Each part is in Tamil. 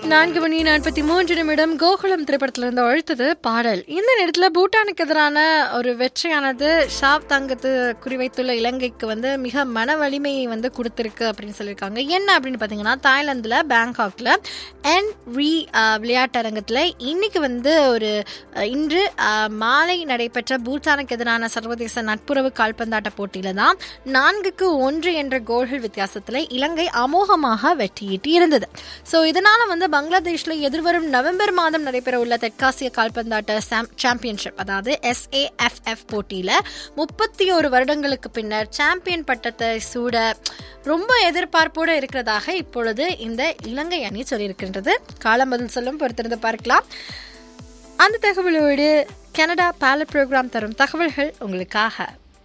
நான்கு மணி நாற்பத்தி மூன்று நிமிடம் கோகுலம் திரைப்படத்துல இருந்து அழுத்தது பாடல் இந்த நேரத்துல பூட்டானுக்கு எதிரான ஒரு வெற்றியானது ஷாப் தங்கத்து குறிவைத்துள்ள இலங்கைக்கு வந்து மிக மன வலிமையை வந்து கொடுத்திருக்கு அப்படின்னு சொல்லியிருக்காங்க என்ன அப்படின்னு பாத்தீங்கன்னா தாய்லாந்துல பேங்காக்ல என் ரி விளையாட்டரங்கத்துல இன்னைக்கு வந்து ஒரு அஹ், இன்று அஹ், மாலை நடைபெற்ற பூட்டானுக்கு எதிரான சர்வதேச நட்புறவு கால்பந்தாட்ட போட்டியில தான் நான்குக்கு ஒன்று என்ற கோல்கள் வித்தியாசத்துல இலங்கை அமோகமாக வெற்றியீட்டி இருந்தது ஸோ இதனால வந்து பங்களாதேஷ்ல எதிர்வரும் நவம்பர் மாதம் நடைபெற உள்ள தெற்காசிய கால்பந்தாட்ட சாம்- சாம்பியன்ஷிப் அதாவது எஸ்ஏஎஃப்எஃப் போட்டியில முப்பத்தி ஒரு வருடங்களுக்கு பின்னர் சாம்பியன் பட்டத்தை சூட ரொம்ப எதிர்பார்ப்போடு இருக்கிறதாக இப்பொழுது இந்த இலங்கை அணி சொல்லியிருக்கின்றது காலம் பதில் சொல்லும் பொறுத்திருந்து பார்க்கலாம் அந்த தகவலோடு கனடா பேலட் ப்ரோக்ராம் தரும் தகவல்கள் உங்களுக்காக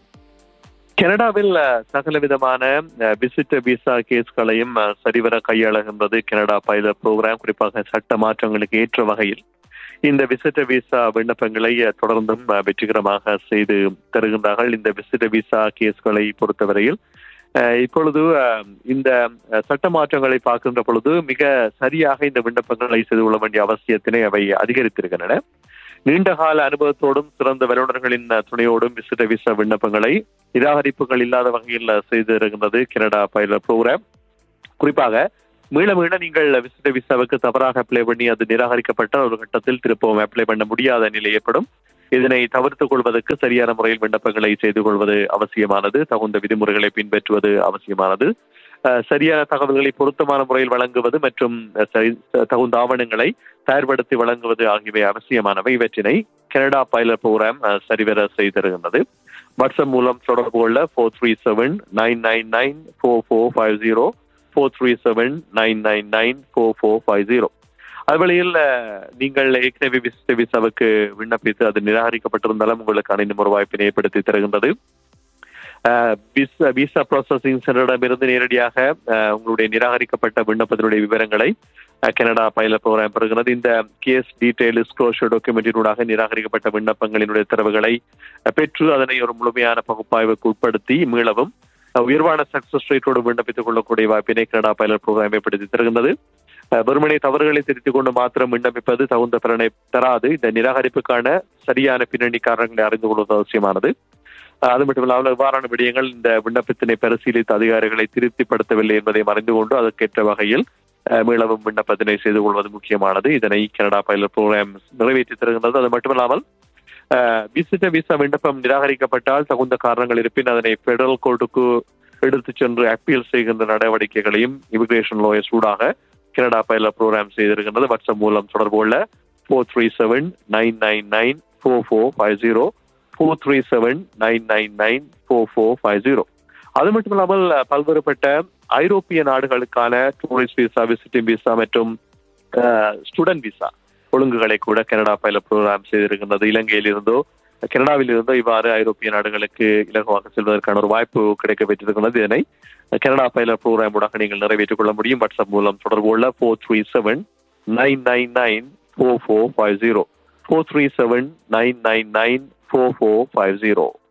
கனடாவில் அஹ், சகல விதமான விசிட் விசா கேஸ்களையும் அஹ், சரிவர கையாளுகின்றது கனடா பைலட் ப்ரோக்ராம் குறிப்பாக சட்ட மாற்றங்களுக்கு ஏற்ற வகையில் இந்த விசிட் விசா விண்ணப்பங்களை அஹ், தொடர்ந்தும் அஹ், வெற்றிகரமாக செய்து தருகின்றார்கள் இந்த விசிட் விசா கேஸ்களை பொறுத்தவரையில் அஹ், இப்பொழுது அஹ், இந்த அஹ், சட்ட மாற்றங்களை பார்க்கின்ற பொழுது மிக சரியாக இந்த விண்ணப்பங்களை செய்து கொள்ள வேண்டிய அவசியத்தினை அவை அதிகரித்திருக்கின்றன நீண்டகால அனுபவத்தோடும் சிறந்த வல்லுநர்களின் அஹ், துணையோடும் விசிட்ட விசா விண்ணப்பங்களை நிராகரிப்புகள் இல்லாத வகையில் செய்து இருக்கின்றது கனடா பைலட் ப்ரோக்ராம் குறிப்பாக மீள மீள நீங்கள் விசிட்ட விசாவுக்கு தவறாக அப்ளை பண்ணி அது நிராகரிக்கப்பட்ட ஒரு கட்டத்தில் திருப்பவும் அப்ளை பண்ண முடியாத நிலை ஏற்படும் இதனை தவிர்த்துக் கொள்வதற்கு சரியான முறையில் விண்ணப்பங்களை செய்து கொள்வது அவசியமானது தகுந்த விதிமுறைகளை பின்பற்றுவது அவசியமானது அஹ், சரியான தகவல்களை பொருத்தமான முறையில் வழங்குவது மற்றும் அஹ், சரி- தகுந்த ஆவணங்களை தயார்படுத்தி வழங்குவது ஆகியவை அவசியமானவை இவற்றினை கனடா பைலட் ப்ரோக்ராம் அஹ், சரிவர செய்திருக்கின்றது வாட்ஸ்அப் மூலம் தொடர்பு கொள்ள four three seven nine nine nine four four five zero four three seven nine nine nine four four five zero அதுவழியில் நீங்கள் ஏற்கனவே விசிட்ட விசாவுக்கு விண்ணப்பித்து அது நிராகரிக்கப்பட்டிருந்தாலும் உங்களுக்கான இன்னும் ஒரு வாய்ப்பினை ஏற்படுத்தி தருகின்றது விசா ப்ராசஸிங் சென்டரிடமிருந்து நேரடியாக அஹ், உங்களுடைய நிராகரிக்கப்பட்ட விண்ணப்பத்தினுடைய விவரங்களை அஹ், கனடா பைலட் ப்ரோக்ராம் பெறுகிறது இந்த கேஸ் டீடைல் டிஸ்க்ளோஷர் டாக்குமெண்டினூடாக நிராகரிக்கப்பட்ட விண்ணப்பங்களினுடைய தரவுகளை அஹ், பெற்று அதனை ஒரு முழுமையான பகுப்பாய்வுக்கு உட்படுத்தி மீளவும் அஹ், உயர்வான சக்சஸ் ரேட்டோடு விண்ணப்பித்துக் கொள்ளக்கூடிய வாய்ப்பினை கனடா பைலட் ப்ரோக்ராம் ஏற்படுத்தி தருகின்றது அஹ், வெறுமனே தவறுகளை திருத்திக் கொண்டு மாத்திரம் விண்ணப்பிப்பது தகுந்த பலனை தராது இந்த நிராகரிப்புக்கான சரியான பின்னணி காரணங்களை அறிந்து கொள்வது அவசியமானது அஹ், அது மட்டுமில்லாமல் இவ்வாறான விடயங்கள் இந்த விண்ணப்பத்தினை பரிசீலித்த அதிகாரிகளை திருப்திப்படுத்தவில்லை என்பதை அறிந்து கொண்டு அதற்கேற்ற வகையில் அஹ், மீளவும் விண்ணப்பத்தினை செய்து கொள்வது முக்கியமானது இதனை கனடா பைலட் ப்ரோக்ராம் நிறைவேற்றி தருகின்றது அது மட்டுமல்லாமல் விசிட்ட விசா விண்ணப்பம் நிராகரிக்கப்பட்டால் தகுந்த காரணங்கள் இருப்பின் அதனை பெடரல் கோர்ட்டுக்கு எடுத்துச் சென்று அப்பீல் செய்கின்ற நடவடிக்கைகளையும் இமிகிரேஷன் லோயர்ஸ் ஊடாக கனடா பைலட் ப்ரோக்ராம் செய்திருக்கின்றது வாட்ஸ்அப் மூலம் தொடர்பு கொள்ள four three seven nine nine nine four four five zero four three seven nine nine nine four four five zero அது மட்டுமில்லாமல் அஹ், பல்வேறுபட்ட ஐரோப்பிய நாடுகளுக்கான டூரிஸ்ட் விசா விசிட்டிங் விசா மற்றும் ஸ்டூடெண்ட் விசா ஒழுங்குகளை கூட கனடா பைலட் ப்ரோக்ராம் செய்திருக்கின்றது இலங்கையில் இருந்தோ கனடாவில் இருந்தோ இவ்வாறு ஐரோப்பிய நாடுகளுக்கு இலகுவாக செல்வதற்கான ஒரு வாய்ப்பு கிடைக்க பெற்றிருக்கிறது இதனை கனடா பைலட் ப்ரோக்ராம் ஊடாக நீங்கள் நிறைவேற்றிக் கொள்ள முடியும் வாட்ஸ்அப் மூலம் தொடர்பு கொள்ள four three seven nine nine nine four four five zero four three seven nine nine nine four four five zero